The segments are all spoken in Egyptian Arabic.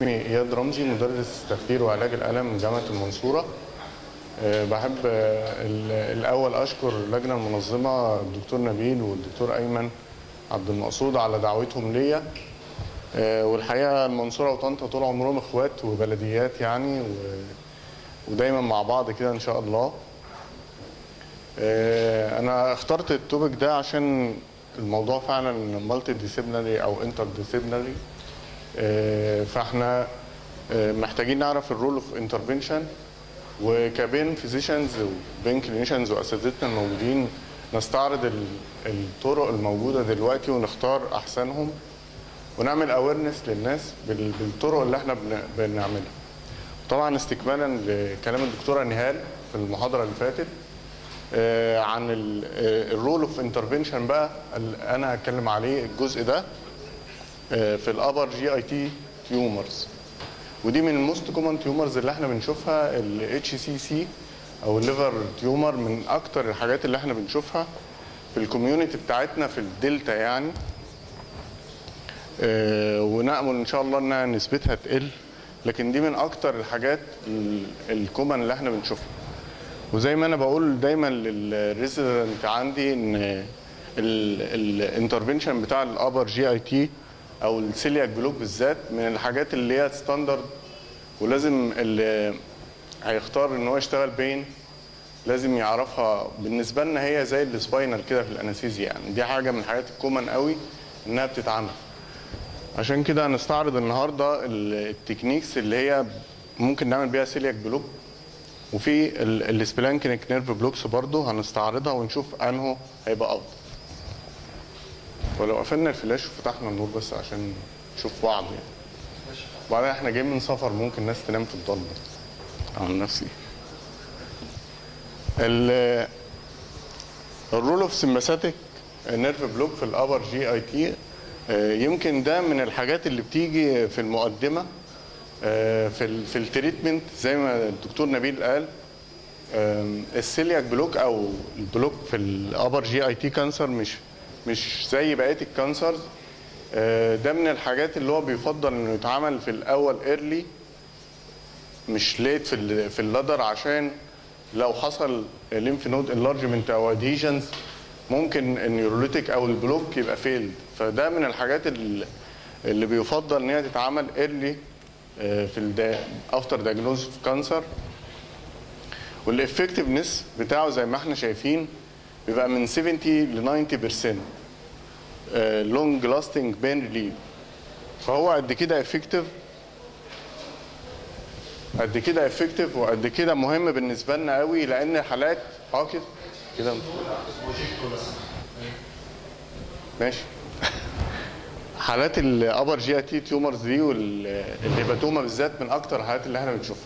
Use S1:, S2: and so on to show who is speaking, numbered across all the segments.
S1: إياد رمزي مدرس تخدير وعلاج الألم من جامعة المنصورة أه، بحب أه، ال- الأول أشكر اللجنة المنظمة الدكتور نبيل والدكتور أيمن عبد المقصود على دعوتهم ليا أه، والحقيقة المنصورة وطنطا طول عمرهم إخوات وبلديات يعني و- ودايما مع بعض كده إن شاء الله أه، أنا اخترت التوبيك ده عشان الموضوع فعلا مالتي ديسيبلينري أو انتر ديسيبلينري آه، فاحنا آه، محتاجين نعرف الرول اوف انترفنشن وكبين فيزيشنز وبين كلينيشنز واساتذتنا الموجودين نستعرض ال- الطرق الموجوده دلوقتي ونختار احسنهم ونعمل اويرنس للناس بال- بالطرق اللي احنا بن- بنعملها. طبعا استكمالا لكلام الدكتوره نهال في المحاضره اللي فاتت آه، عن الرول اوف انترفنشن بقى ال- انا هتكلم عليه الجزء ده في الابر جي اي تي تيومرز ودي من الموست كومن تيومرز اللي احنا بنشوفها الاتش سي سي او الليفر تيومر من اكتر الحاجات اللي احنا بنشوفها في الكوميونتي بتاعتنا في الدلتا يعني آه، ونامل ان شاء الله انها نسبتها تقل لكن دي من اكتر الحاجات ال- الكومن اللي احنا بنشوفها وزي ما انا بقول دايما للريزيدنت عندي ان الانترفنشن بتاع الابر جي اي تي او السيلياك بلوك بالذات من الحاجات اللي هي ستاندرد ولازم اللي هيختار ان هو يشتغل بين لازم يعرفها بالنسبه لنا هي زي السباينال كده في الانستيزيا يعني دي حاجه من الحاجات الكومن قوي انها بتتعمل عشان كده هنستعرض النهارده ال- التكنيكس اللي هي ممكن نعمل بيها سيلياك بلوك وفي ال- السبلانكينيك نيرف بلوكس برضو هنستعرضها ونشوف انه هيبقى افضل ولو قفلنا الفلاش وفتحنا النور بس عشان نشوف بعض يعني وبعدين احنا جايين من سفر ممكن الناس تنام في الضلمه عن نفسي ال الرول اوف سمباثيك نيرف بلوك في الابر جي اي تي يمكن ده من الحاجات اللي بتيجي في المقدمه آه، في ال في التريتمنت زي ما الدكتور نبيل قال آم، السيلياك بلوك او البلوك في الابر جي اي تي كانسر مش مش زي بقيه الكانسرز آه، ده من الحاجات اللي هو بيفضل انه يتعمل في الاول ايرلي مش ليت في ال في اللدر عشان لو حصل ليمف نود انلارجمنت او ادهيجنز ممكن النيوروليتيك او البلوك يبقى فيلد فده من الحاجات اللي, اللي بيفضل ان هي تتعمل ايرلي في ال افتر دايجنوز في كانسر والافكتفنس بتاعه زي ما احنا شايفين بيبقى من 70 ل 90% لونج لاستنج بين ريليف فهو قد كده افكتيف قد كده افكتيف وقد كده مهم بالنسبه لنا قوي لان حالات اه كده كده ماشي حالات الابر جي اي تي تيومرز دي والهيباتوما بالذات من اكتر الحالات اللي احنا بنشوفها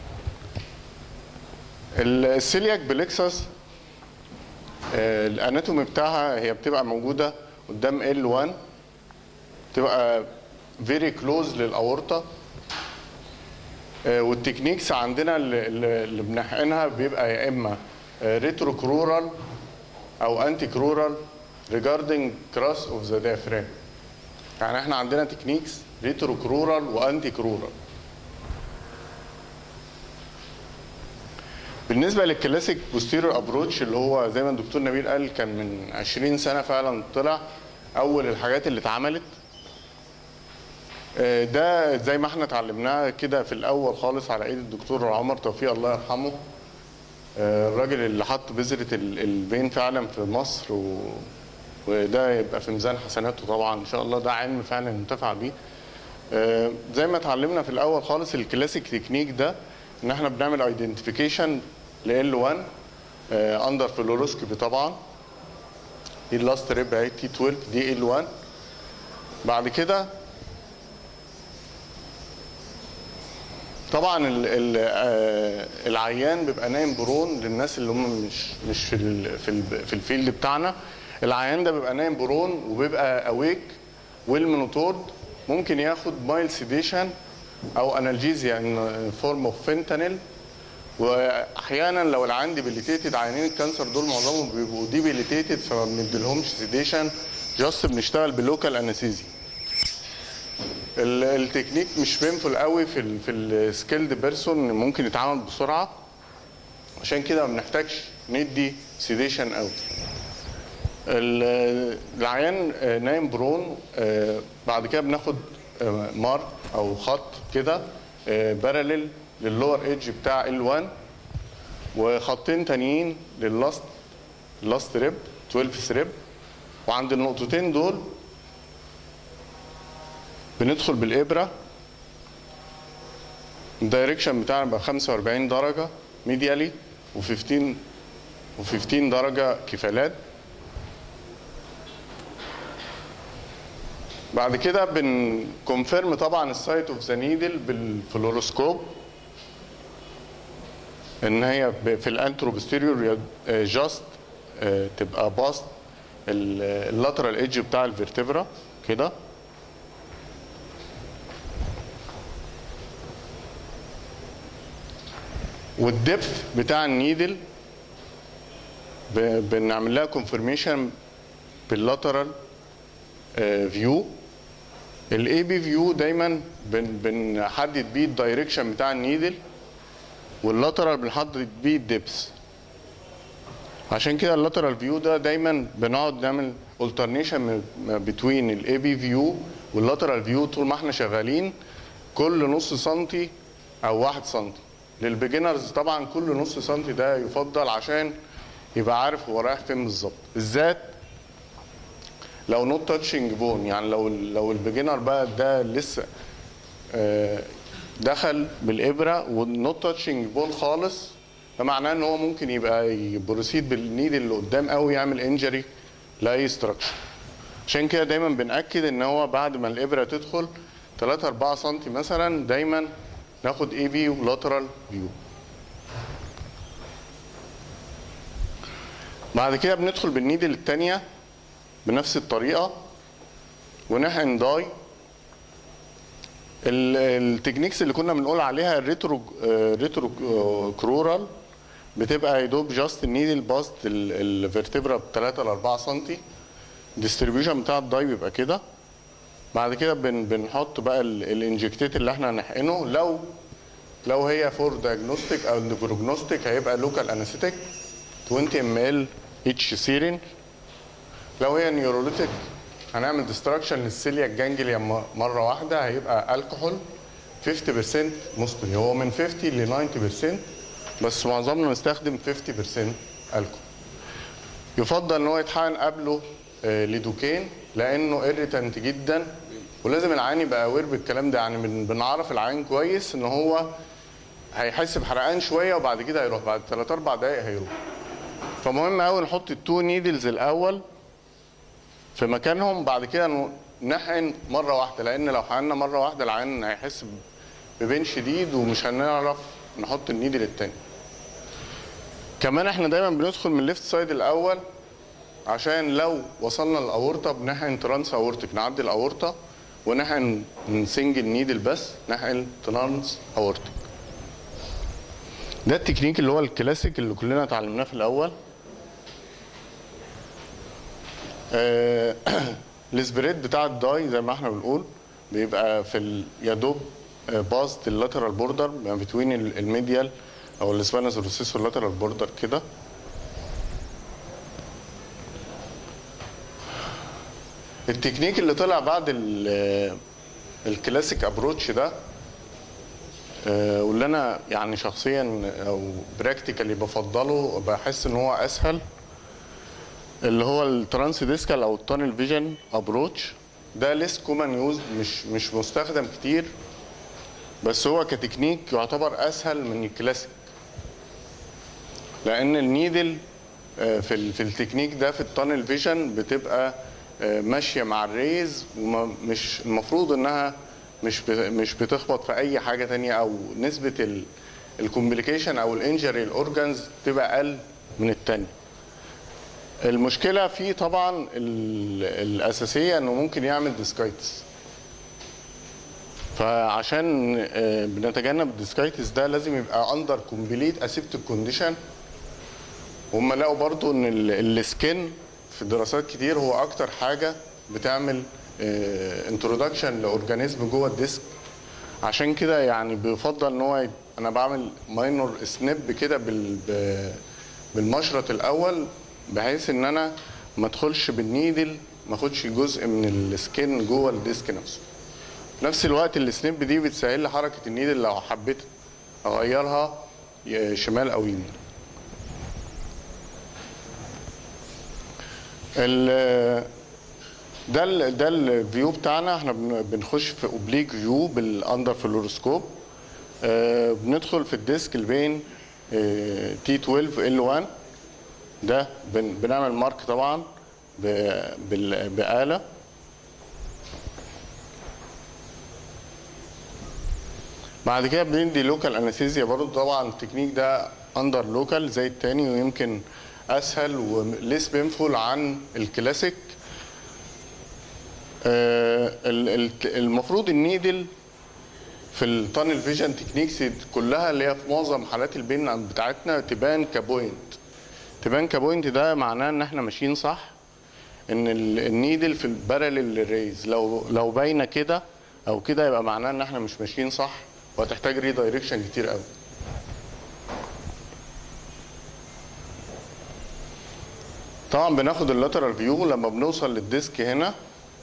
S1: السيلياك بليكسس آه، الاناتومي بتاعها هي بتبقى موجوده قدام L1 بتبقى فيري كلوز للاورطه آه، والتكنيكس عندنا اللي, اللي اللي بنحقنها بيبقى يا اما ريترو كرورال او انتي كرورال ريجاردنج كراس اوف ذا diaphragm يعني احنا عندنا تكنيكس ريترو كرورال وانتي كرورال بالنسبه للكلاسيك بوستيريور ابروتش اللي هو زي ما الدكتور نبيل قال كان من 20 سنه فعلا طلع اول الحاجات اللي اتعملت آه، ده زي ما احنا اتعلمناه كده في الاول خالص على ايد الدكتور عمر توفيق الله يرحمه آه، الراجل اللي حط بذره ال- البين فعلا في مصر و... وده يبقى في ميزان حسناته طبعا ان شاء الله ده علم فعلا ينتفع بيه آه، زي ما اتعلمنا في الاول خالص الكلاسيك تكنيك ده ان احنا بنعمل ايدنتيفيكيشن ل L1 اندر فلوروسكوبي طبعا دي اللاست ريب اهي تي 12 دي L1 بعد كده طبعا ال ال آه، العيان بيبقى نايم برون للناس اللي هم مش مش في ال في ال في الفيلد بتاعنا العيان ده بيبقى نايم برون وبيبقى اويك والمنوتورد ممكن ياخد مايل سيديشن او انالجيزيا ان فورم اوف فينتانيل واحيانا لو العيان ديبيليتيتد عيانين الكانسر دول معظمهم بيبقوا ديبيليتيتد فما بنديلهمش سيديشن جاست بنشتغل باللوكال انستيزيا ال- التكنيك مش بينفل قوي في ال في السكيلد بيرسون ممكن يتعامل بسرعه عشان كده ما بنحتاجش ندي سيديشن قوي ال- العيان آه، نايم برون آه، بعد كده بناخد آه، مارك او خط كده بارلل للور ايدج بتاع ال1 وخطين تانيين لللاست لاست ريب 12 ثريب وعند النقطتين دول بندخل بالابره الدايركشن بتاعنا بقى 45 درجه ميديالي و15 و15 درجه كفالات بعد كده بنكونفيرم طبعا السايت اوف ذا نيدل بالفلوروسكوب ان هي ب- في الانترو بوستيريور جاست تبقى باست اللاترال ايدج بتاع الفيرتبرا كده والدبث بتاع النيدل ب- بنعمل لها كونفirmation باللاترال فيو الاي بي فيو دايما بن بنحدد بيه الدايركشن بتاع النيدل واللاترال بنحدد بيه الدبس عشان كده اللاترال فيو ده دايما بنقعد نعمل alternation بتوين الاي بي فيو واللاترال فيو طول ما احنا شغالين كل نص سنتي او واحد سنتي للبيجنرز طبعا كل نص سنتي ده يفضل عشان يبقى عارف هو رايح فين بالظبط بالذات لو نوت تاتشنج بون يعني لو لو البيجنر بقى ده لسه آه، دخل بالابره والنوت تاتشنج بون خالص ده معناه ان هو ممكن يبقى يبروسيد بالنيد اللي قدام قوي يعمل انجري لاي ستراكشر عشان كده دايما بناكد ان هو بعد ما الابره تدخل 3 4 سم مثلا دايما ناخد اي في ولاترال فيو بعد كده بندخل بالنيدل الثانيه بنفس الطريقه ونحقن داي ال- التكنيكس اللي كنا بنقول عليها الريترو آه، ريترو آه، كرورال بتبقى يا دوب جاست النيدل باست الفرتبرا ب 3 ل 4 سم الديستريبيوشن بتاع الداي بيبقى كده بعد كده بن بنحط بقى ال- الانجكتيت اللي احنا هنحقنه لو لو هي فور دايجنوستيك او بروجنوستيك هيبقى لوكال انستيك 20 ام ال اتش سيرين لو هي نيوروليتيك هنعمل ديستراكشن للسيليا الجانجليا م- مره واحده هيبقى الكحول 50% مستري هو من 50 ل 90% بس معظمنا نستخدم 50% الكحول يفضل ان هو يتحقن قبله آه، ليدوكين لانه اريتنت جدا ولازم العين يبقى اوير بالكلام ده يعني بن- بنعرف العين كويس ان هو هيحس بحرقان شويه وبعد كده هيروح بعد 3 4 دقائق هيروح فمهم قوي نحط التو نيدلز الاول في مكانهم بعد كده ن- نحقن مره واحده لان لو حقنا مره واحده العين هيحس ب- ببين شديد ومش هنعرف نحط النيدل التاني كمان احنا دايما بندخل من الليفت سايد الاول عشان لو وصلنا الاورطه بنحقن ترانس اورتك نعدي الاورطه ونحقن من سنجل نيدل بس نحقن ترانس اورتك ده التكنيك اللي هو الكلاسيك اللي كلنا اتعلمناه في الاول آه، السبريد بتاع الداي زي ما احنا بنقول بيبقى في ال- يا دوب باست اللاترال بوردر ما بتوين الميديال او الاسبانس روسيس واللاترال بوردر كده التكنيك اللي طلع بعد ال- الكلاسيك ابروتش ده آه، واللي انا يعني شخصيا او براكتيكالي بفضله بحس ان هو اسهل اللي هو الترانس ديسكال او التانل فيجن ابروتش ده ليس كومن يوز مش مش مستخدم كتير بس هو كتكنيك يعتبر اسهل من الكلاسيك لان النيدل آه، في ال- في التكنيك ده في التانل فيجن بتبقى آه، ماشيه مع الريز ومش المفروض انها مش ب- مش بتخبط في اي حاجه تانية او نسبه الكومبليكيشن او الانجري الاورجانز تبقى اقل من التانية المشكله فيه طبعا ال- الاساسيه انه ممكن يعمل ديسكايتس فعشان آه، بنتجنب الديسكايتس ده لازم يبقى اندر كومبليت اسيبتيك كونديشن هم لقوا برضو ان ال- السكن في دراسات كتير هو اكتر حاجه بتعمل انترودكشن لاورجانيزم جوه الديسك عشان كده يعني بيفضل ان هو يب- انا بعمل ماينور سنيب كده بال ب- بالمشرط الاول بحيث ان انا ما ادخلش بالنيدل ما اخدش جزء من السكين جوه الديسك نفسه في نفس الوقت السنيب دي بتسهل لي حركه النيدل لو حبيت اغيرها ي- شمال او يمين ال- ده ال ده الفيو بتاعنا احنا بن- بنخش في اوبليك فيو بالاندر فلوروسكوب آه بندخل في الديسك البين تي 12 ال 1 ده بن بنعمل مارك طبعا ب- بال- بآلة بعد كده بندي لوكال انستيزيا برضه طبعا التكنيك ده اندر لوكال زي التاني ويمكن اسهل وليس بينفول عن الكلاسيك آه، ال- ال- المفروض النيدل في التانل فيجن تكنيكس كلها اللي هي في معظم حالات البين بتاعتنا تبان كبوينت تبان كبوينت ده معناه ان احنا ماشيين صح ان ال- النيدل في الباراليل للريز لو لو باينه كده او كده يبقى معناه ان احنا مش ماشيين صح وهتحتاج ري دايركشن كتير قوي طبعا بناخد اللاترال فيو لما بنوصل للديسك هنا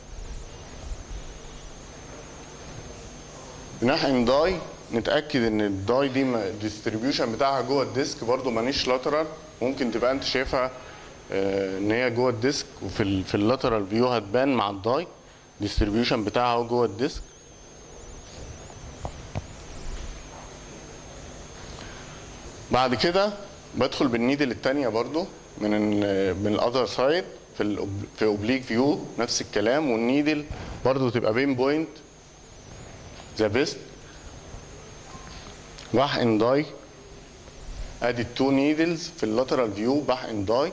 S1: بنحقن داي نتاكد ان الداي دي الديستريبيوشن بتاعها جوه الديسك برضو مانيش لاترال ممكن تبقى انت شايفها آه، ان هي جوه الديسك وفي ال في اللاترال فيو هتبان مع الداي الديستريبيوشن بتاعها هو جوه الديسك بعد كده بدخل بالنيدل التانية برضو من ال من الاذر سايد في ال في اوبليك فيو نفس الكلام والنيدل برضو تبقى بين بوينت ذا بيست بحقن داي ادي التو نيدلز في اللاترال فيو بحقن داي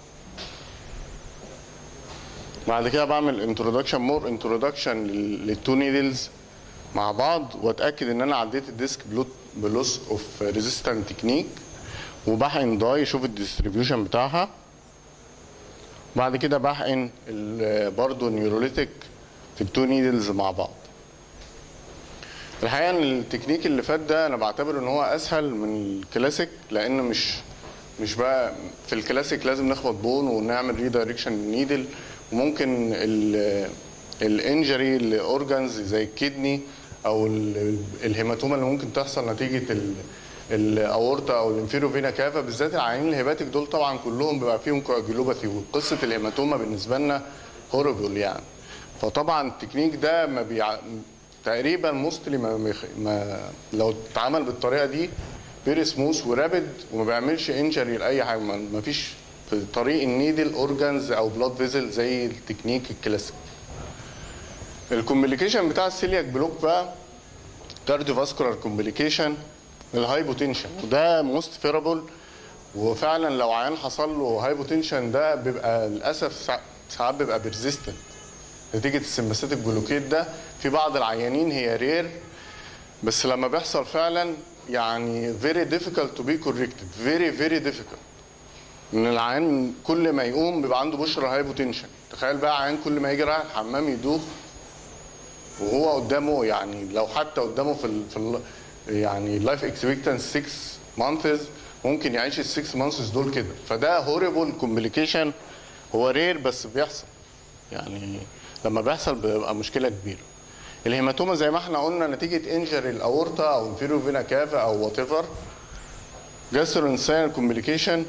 S1: بعد كده بعمل انترودكشن مور انترودكشن للتو نيدلز مع بعض واتاكد ان انا عديت الديسك بلوس اوف ريزيستنت تكنيك وبحقن داي اشوف الديستريبيوشن بتاعها بعد كده بحقن ال- برضو نيوروليتك في التو نيدلز مع بعض الحقيقه ان التكنيك اللي فات ده انا بعتبر ان هو اسهل من الكلاسيك لان مش مش بقى في الكلاسيك لازم نخبط بون ونعمل ريدايركشن للنيدل وممكن الانجري لاورجانز زي الكدني او ال- الهيماتوما اللي ممكن تحصل نتيجه ال- الاورطه او الانفيرو فينا كافا بالذات العيانين الهيباتيك دول طبعا كلهم بيبقى فيهم كواجيلوباثي وقصه الهيماتوما بالنسبه لنا هوربل يعني فطبعا التكنيك ده ما بيع... تقريبا موستلي ما, ما, ما لو اتعمل بالطريقه دي فيري سموث ورابد وما بيعملش انجري لاي حاجه ما ما فيش في طريق النيدل اورجانز او بلاد فيزل زي التكنيك الكلاسيك الكومبليكيشن بتاع السيلياك بلوك بقى كارديو فاسكولار كومبليكيشن الهايبوتنشن وده موست فيرابل وفعلا لو عيان حصل له هايبوتنشن ده بيبقى للاسف سا- ساعات بيبقى بيرزيستنت نتيجه السمباثيك بلوكيت ده في بعض العيانين هي رير بس لما بيحصل فعلا يعني very difficult to be corrected very very difficult ان العيان كل ما يقوم بيبقى عنده بشرة هايبوتنشن تخيل بقى عيان كل ما يجي رايح الحمام يدوخ وهو قدامه يعني لو حتى قدامه في ال في ال يعني لايف اكسبكتنس 6 مانثز ممكن يعيش ال 6 مانثز دول كده فده هوريبل كومبليكيشن هو رير بس بيحصل يعني لما بيحصل بيبقى مشكله كبيره الهيماتوما زي ما احنا قلنا نتيجه انجري الاورطه او انفيرو فينا كافا او وات ايفر جاسترونساينال كومبليكيشن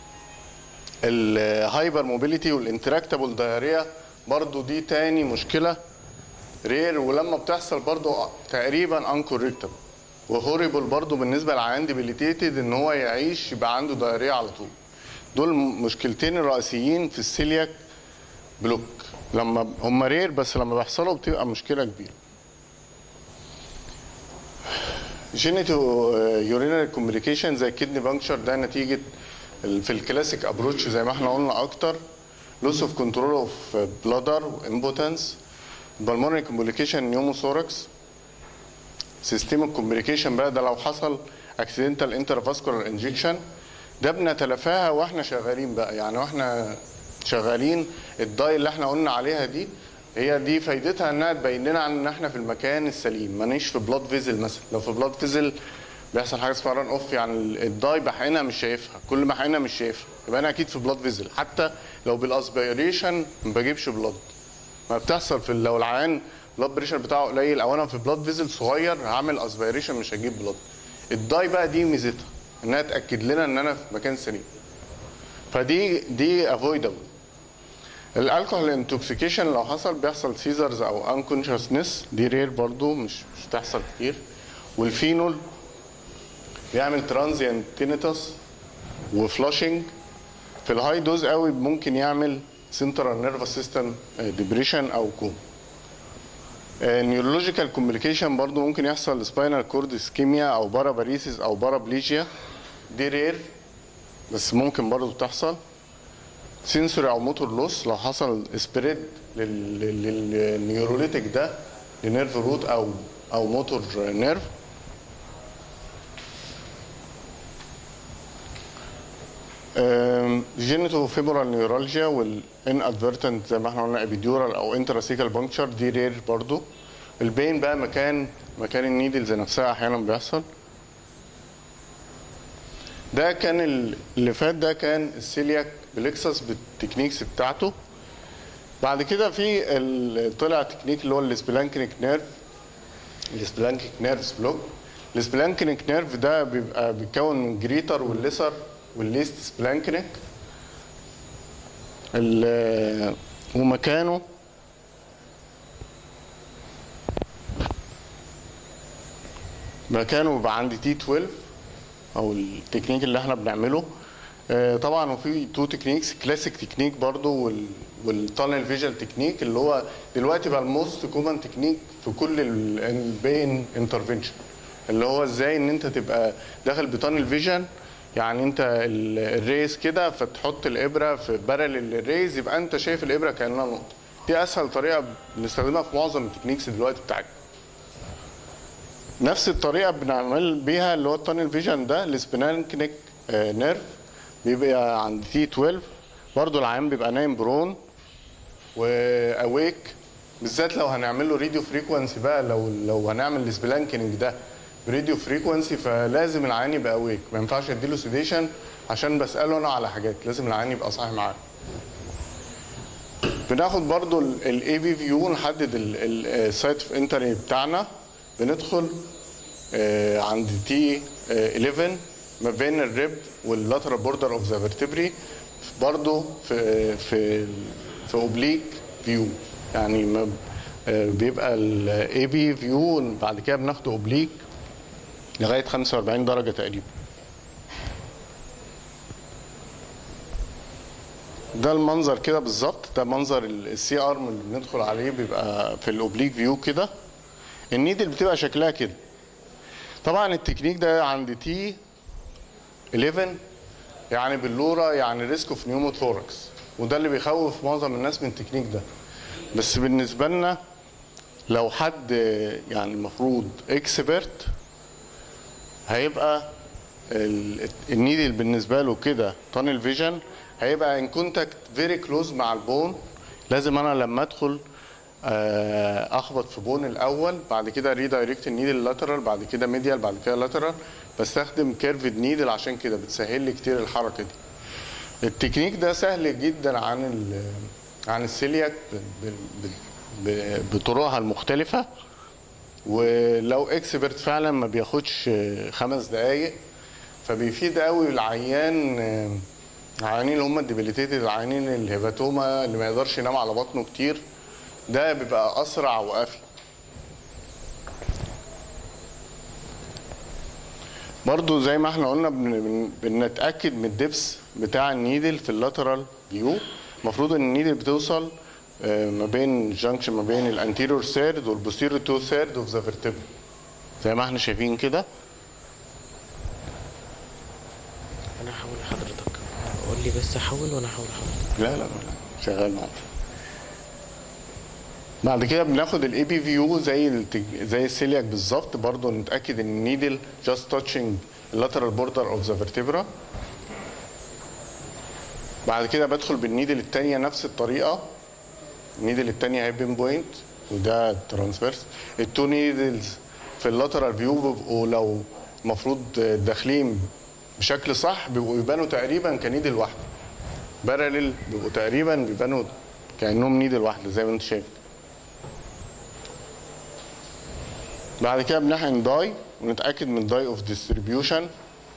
S1: الهايبر موبيليتي والانتراكتابل دايريا برضو دي تاني مشكله رير ولما بتحصل برضو تقريبا انكوركتبل وهوريبل برضو بالنسبه للعيان ديبيليتيتد ان هو يعيش يبقى عنده دايريا على طول دول مشكلتين الرئيسيين في السيلياك بلوك لما هم رير بس لما بيحصلوا بتبقى مشكله كبيره جينيتو يورينري كومبليكيشن زي الكدني بانكشر ده نتيجه ال- في الكلاسيك ابروتش زي ما احنا قلنا اكتر لوس اوف كنترول اوف بلادر امبوتنس بالمونري كومبليكيشن نيوموثوركس سيستميك كومبليكيشن بقى ده لو حصل اكسيدنتال انترفاسكولار انجكشن ده بنتلافاها واحنا شغالين بقى يعني واحنا شغالين الداي اللي احنا قلنا عليها دي هي دي فايدتها انها تبين لنا ان احنا في المكان السليم مانيش في بلاد فيزل مثلا لو في بلاد فيزل بيحصل حاجه اسمها ران اوف يعني ال- الداي بحقنها مش شايفها كل ما حقنها مش شايفها يبقى انا اكيد في بلاد فيزل حتى لو بالاسبيريشن ما بجيبش بلاد ما بتحصل في لو العيان بلاد بريشر بتاعه قليل او انا في بلاد فيزل صغير هعمل اسبيريشن مش هجيب بلاد الداي بقى دي ميزتها انها تاكد لنا ان انا في مكان سليم فدي دي افويدبل الالكوهول انتوكسيكيشن لو حصل بيحصل سيزرز او انكونشسنس دي رير برضو مش مش بتحصل كتير والفينول بيعمل ترانزيانت تينيتس وفلاشنج في الهاي دوز قوي ممكن يعمل سنترال نيرفس سيستم ديبريشن او كوم نيورولوجيكال كوميونيكيشن برضو ممكن يحصل سباينال كورد اسكيميا او باراباريسيس او بارابليجيا دي رير بس ممكن برضو تحصل سنسوري او موتور لوس لو حصل سبريد للنيوروليتك ده لنيرف روت او او موتور نيرف جينيتو فيبرال نيورالجيا والان ادفيرتنت زي ما احنا قلنا ابيديورال او انتراسيكال بانكشر دي رير برضو البين بقى مكان مكان النيدلز نفسها احيانا بيحصل ده كان ال- اللي فات ده كان السيلياك بليكسس بالتكنيكس بتاعته بعد كده في ال- طلع تكنيك اللي هو السبلانكنيك نيرف السبلانكنيك نيرفز بلوك السبلانكنيك نيرف ده بيبقى بيتكون من جريتر والليسر والليست سبلانكنيك ال- ومكانه مكانه بيبقى عند تي 12 او التكنيك اللي احنا بنعمله آه، طبعا وفي تو تكنيكس كلاسيك تكنيك برضو وال والتانل فيجن تكنيك اللي هو دلوقتي بقى الموست كومن تكنيك في كل البين انترفنشن اللي هو ازاي ان انت تبقى داخل بتانل فيجن يعني انت ال- الريز كده فتحط الابره في بارل الريز يبقى انت شايف الابره كانها نقطه دي اسهل طريقه بنستخدمها في معظم التكنيكس دلوقتي بتاعتنا نفس الطريقه بنعمل بيها اللي هو التانل فيجن ده السبينالكنيك نيرف بيبقى عند تي 12 برضو العيان بيبقى نايم برون واويك بالذات لو هنعمل له راديو فريكونسي بقى لو لو هنعمل السبلانكينج ده براديو فريكونسي فلازم العيان يبقى اويك ما ينفعش اديله سيديشن عشان بساله انا على حاجات لازم العيان يبقى صاحي معايا بناخد برضو الاي بي فيو نحدد السايت اوف انتري بتاعنا بندخل آه، عند تي 11 ما بين الريب واللاترال بوردر اوف ذا فيرتبري برضه في في في اوبليك فيو يعني ما آه، بيبقى الاي بي فيو بعد كده بناخده اوبليك لغايه 45 درجه تقريبا ده المنظر كده بالظبط ده منظر السي ارم اللي بندخل عليه بيبقى في الاوبليك فيو كده النيدل بتبقى شكلها كده طبعا التكنيك ده عند تي 11 يعني باللورا يعني ريسك اوف نيوموثوركس وده اللي بيخوف معظم الناس من التكنيك ده بس بالنسبه لنا لو حد يعني المفروض اكسبرت هيبقى ال- النيدل بالنسبه له كده تانل فيجن هيبقى ان كونتاكت فيري كلوز مع البون لازم انا لما ادخل آه، اخبط في بون الاول بعد كده ريدايركت النيدل لاترال بعد كده ميديال بعد كده لاترال بستخدم كيرفد نيدل عشان كده بتسهل لي كتير الحركه دي التكنيك ده سهل جدا عن ال عن السيلياك ب- ب- ب- ب- بطرقها المختلفه ولو اكسبرت فعلا ما بياخدش خمس دقايق فبيفيد قوي العيان العيانين اللي هم الديبيليتيتد العيانين الهيباتوما اللي ما يقدرش ينام على بطنه كتير ده بيبقى اسرع وافي برضو زي ما احنا قلنا بن- بن- بنتاكد من الدبس بتاع النيدل في اللاترال فيو المفروض ان النيدل بتوصل آه، ما بين جانكشن ما بين الانتيريور سيرد والبوستيريور تو سيرد اوف ذا فيرتبرا زي ما احنا شايفين كده
S2: انا هحاول لحضرتك قول لي بس حاول وانا هحاول لحضرتك
S1: لا لا لا شغال معاك بعد كده بناخد الاي بي فيو زي التج... زي السيلياك بالظبط برضه نتاكد ان النيدل جاست تاتشنج اللاترال بوردر اوف ذا فيرتبرا بعد كده بدخل بالنيدل الثانيه نفس الطريقه النيدل التانية هي بين بوينت وده ترانسفيرس التو نيدلز في اللاترال فيو بيبقوا لو المفروض داخلين بشكل صح بيبقوا يبانوا تقريبا كنيدل واحده بارلل بيبقوا تقريبا بيبانوا كانهم نيدل واحده زي ما انت شايف بعد كده بنحقن داي ونتاكد من داي اوف ديستريبيوشن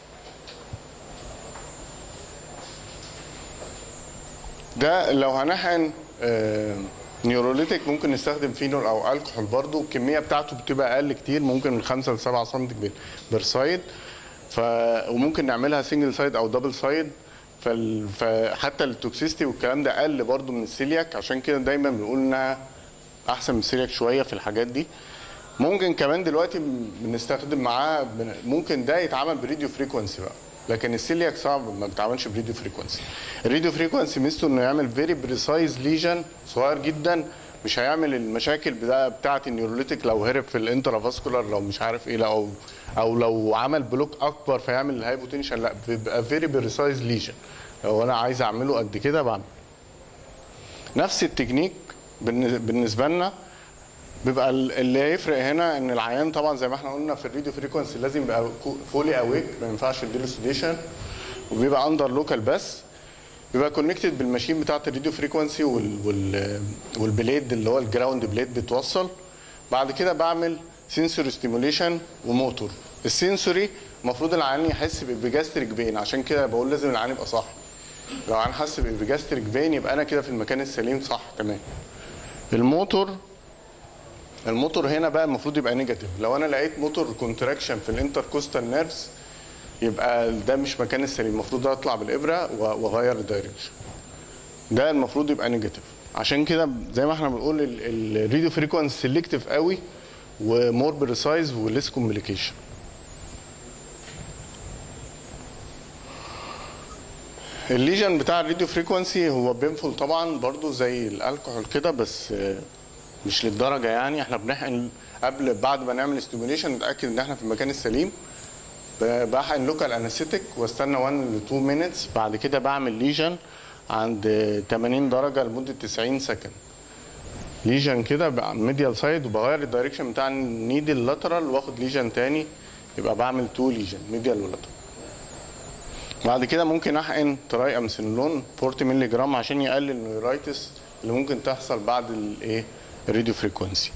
S1: ده لو هنحقن آه، نيوروليتيك ممكن نستخدم فينول او الكحول برضو الكميه بتاعته بتبقى اقل كتير ممكن من 5 ل 7 سم بير سايد ف وممكن نعملها سنجل سايد او دبل سايد فال... فحتى التوكسيستي والكلام ده اقل برضو من السيلياك عشان كده دايما بنقول انها احسن من السيلياك شويه في الحاجات دي ممكن كمان دلوقتي بنستخدم معاه بن- ممكن ده يتعمل بريديو فريكونسي بقى لكن السيلياك صعب ما بيتعملش بريديو فريكونسي الريديو فريكونسي ميزته انه يعمل فيري بريسايز ليجن صغير جدا مش هيعمل المشاكل بتاع بتاعه النيوروليتيك لو هرب في الانترافاسكولار لو مش عارف ايه او او لو عمل بلوك اكبر فيعمل الهايبوتنشن لا بيبقى فيري بريسايز ليجن لو انا عايز اعمله قد كده بعمل نفس التكنيك بالن- بالنسبه لنا بيبقى ال- اللي هيفرق هنا ان العيان طبعا زي ما احنا قلنا في الراديو فريكونسي لازم يبقى فولي اويك ما ينفعش نديله سيديشن وبيبقى اندر لوكال بس بيبقى كونكتد بالماشين بتاعه الراديو فريكونسي وال وال والبليد اللي هو الجراوند بليد بتوصل بعد كده بعمل سنسوري ستيموليشن وموتور السنسوري المفروض العيان يحس بجاستريك بين عشان كده بقول لازم العيان يبقى صح لو العيان حس بجاستريك بين يبقى انا كده في المكان السليم صح تمام الموتور الموتور هنا بقى المفروض يبقى نيجاتيف لو انا لقيت موتور كونتراكشن في الانتركوستال نيرفز يبقى ده مش مكان السليم المفروض ده اطلع بالابره و- واغير الدايركشن ده المفروض يبقى نيجاتيف عشان كده زي ما احنا بنقول الريديو فريكونسي سيلكتيف قوي ومور بريسايز وليس كوميونيكيشن الليجن بتاع الراديو فريكونسي هو بينفل طبعا برضو زي الالكحول كده بس آه، مش للدرجه يعني احنا بنحقن قبل بعد ما نعمل ستيموليشن نتاكد ان احنا في المكان السليم ب- بحقن لوكال انستيك واستنى 1 ل 2 مينتس بعد كده بعمل ليجن عند 80 درجه لمده 90 سكند ليجن كده ميديال سايد وبغير الدايركشن بتاع النيدل لاترال واخد ليجن تاني يبقى بعمل تو ليجن ميديال ولاترال بعد كده ممكن احقن تراي امسنلون 40 مللي جرام عشان يقلل النيورايتس اللي ممكن تحصل بعد الايه الراديو فريكونسي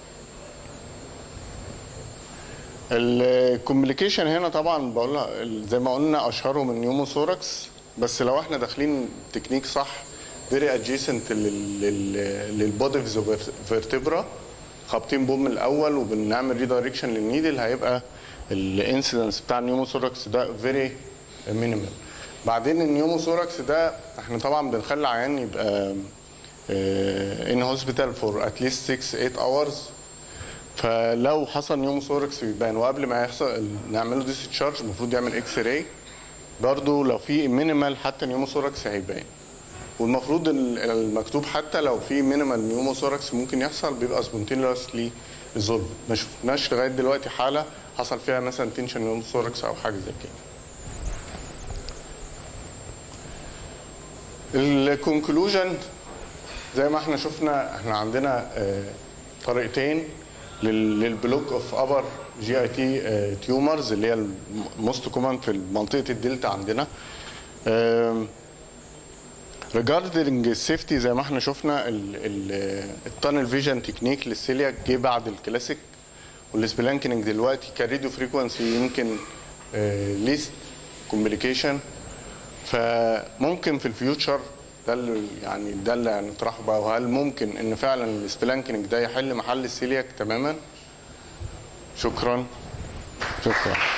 S1: الكوميونيكيشن هنا طبعا بقولها زي ما قلنا اشهرهم النيوموثوركس بس لو احنا داخلين تكنيك صح فيري ادجيسنت للبودي فيرتبرا خابطين بوم الاول وبنعمل ريدايركشن للنيدل هيبقى الانسيدنس بتاع النيوموثوركس ده فيري مينيمال بعدين النيوموثوركس ده احنا طبعا بنخلي العيان يبقى ان هوسبيتال فور اتليست 6 8 اورز فلو حصل نيوموثوركس بيبان وقبل ما يحصل نعمله ديسشارج المفروض يعمل اكس راي برضه لو في مينيمال حتى نيوموثوركس هيبان والمفروض ال- المكتوب حتى لو في مينيمال نيوموثوركس ممكن يحصل بيبقى سبونتينيوسلي ريزولف ما شفناش لغايه دلوقتي حاله حصل فيها مثلا تنشن نيوموثوركس او حاجه زي كده الكونكلوجن زي ما احنا شفنا احنا عندنا آه، طريقتين لل- للبلوك اوف ابر جي اي تي تيومرز اللي هي الموست كومن في منطقه الدلتا عندنا ريجاردنج السيفتي زي ما احنا شفنا التانل فيجن تكنيك للسيلياك جه بعد الكلاسيك والسبلانكينج دلوقتي كريديو فريكونسي يمكن ليست كومبليكيشن فممكن في الفيوتشر ده اللي يعني ده اللي هنطرحه بقى وهل ممكن ان فعلا السبلانكينج ده يحل محل السيلياك تماما شكرا شكرا